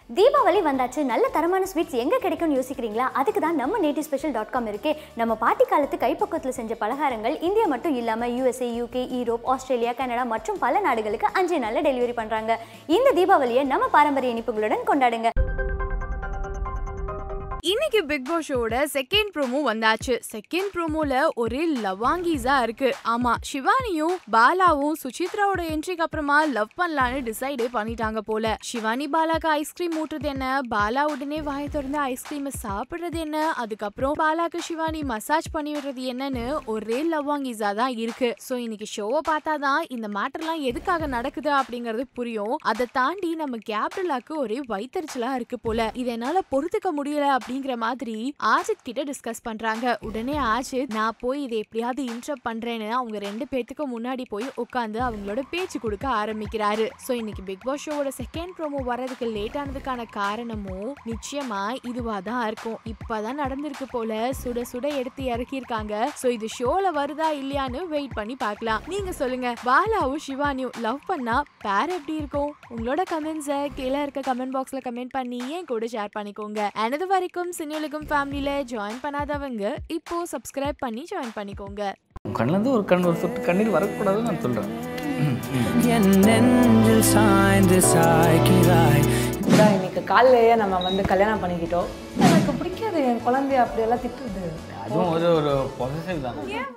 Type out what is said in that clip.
தீபாவளி வந்தாச்சு நல்ல தரமான ஸ்வீட்ஸ் எங்கே கிடைக்கும்னு யோசிக்கிறீங்களா அதுக்கு தான் நம்ம நேட்டிவ் ஸ்பெஷல் டாட் காம் இருக்கே நம்ம பாட்டி காலத்து கைப்பக்குவத்தில் செஞ்ச பலகாரங்கள் இந்தியா மட்டும் இல்லாமல் USA UK Europe Australia Canada மற்றும் பல நாடுகளுக்கு அஞ்சு நாளில் டெலிவரி பண்ணுறாங்க இந்த தீபாவளியை நம்ம பாரம்பரிய இனிப்புகளுடன் கொண்டாடுங்க இன்னைக்கு பிக் பாஸ் ஷோட செகண்ட் ப்ரோமோ வந்தாச்சு செகண்ட் ப்ரோமோல ஒரே லவாங்கீஸா இருக்கு ஆமா சிவானியும் பாலாவும் சுசித்ராவோட என்ட்ரிக்கு அப்புறமா லவ் பண்ணலான்னு டிசைடே பண்ணிட்டாங்க போல சிவானி பாலாக்கு ஐஸ்கிரீம் ஊட்டுறது என்ன பாலா உடனே வாயை திறந்து ஐஸ்கிரீம் சாப்பிடுறது என்ன அதுக்கப்புறம் பாலாக்கு சிவானி மசாஜ் பண்ணி விடுறது என்னன்னு ஒரே லவாங்கீஸா தான் இருக்கு சோ இன்னைக்கு ஷோவை பார்த்தாதான் இந்த மேட்டர்லாம் எதுக்காக நடக்குது அப்படிங்கறது புரியும் அதை தாண்டி நம்ம கேப்டலாக்கு ஒரே வைத்தறிச்சலா இருக்கு போல இதை என்னால பொறுத்துக்க முடியல அப்படிங்கிற மாதிரி ஆஜித் கிட்ட டிஸ்கஸ் பண்றாங்க உடனே ஆஜித் நான் போய் இதை எப்படியாவது இன்டரப்ட் பண்றேன்னு அவங்க ரெண்டு பேத்துக்கு முன்னாடி போய் உட்காந்து அவங்களோட பேச்சு கொடுக்க ஆரம்பிக்கிறாரு சோ இன்னைக்கு பிக் பாஸ் ஷோவோட செகண்ட் ப்ரோமோ வர்றதுக்கு லேட் ஆனதுக்கான காரணமும் நிச்சயமா இதுவா தான் இருக்கும் இப்பதான் நடந்திருக்கு போல சுட சுட எடுத்து இறக்கியிருக்காங்க சோ இது ஷோல வருதா இல்லையான்னு வெயிட் பண்ணி பார்க்கலாம் நீங்க சொல்லுங்க பாலாவும் சிவானியும் லவ் பண்ணா பேர் எப்படி இருக்கும் உங்களோட கமெண்ட்ஸை கீழே இருக்க கமெண்ட் பாக்ஸ்ல கமெண்ட் பண்ணி என் கூட ஷேர் பண்ணிக்கோங்க எனது வரைக்கும் சினியுலகம் ஃபேமிலியில ஜாயின் பண்ணாதவங்க இப்போ சப்ஸ்கிரைப் பண்ணி ஜாயின் பண்ணிக்கோங்க உன் கண்ணிலேருந்து ஒரு கண் ஒரு சொட்டு கண்ணீர் வரக்கூடாதுன்னு நான் சொல்கிறேன் என் நெஞ்சில் சாய்ந்து சாய்கிறாய் அதான் இன்னைக்கு காலையிலேயே நம்ம வந்து கல்யாணம் பண்ணிக்கிட்டோம் எனக்கு பிடிக்காது என் குழந்தைய அப்படியெல்லாம் திட்டுறது அதுவும் ஒரு ஒரு பொசசிவ் தான்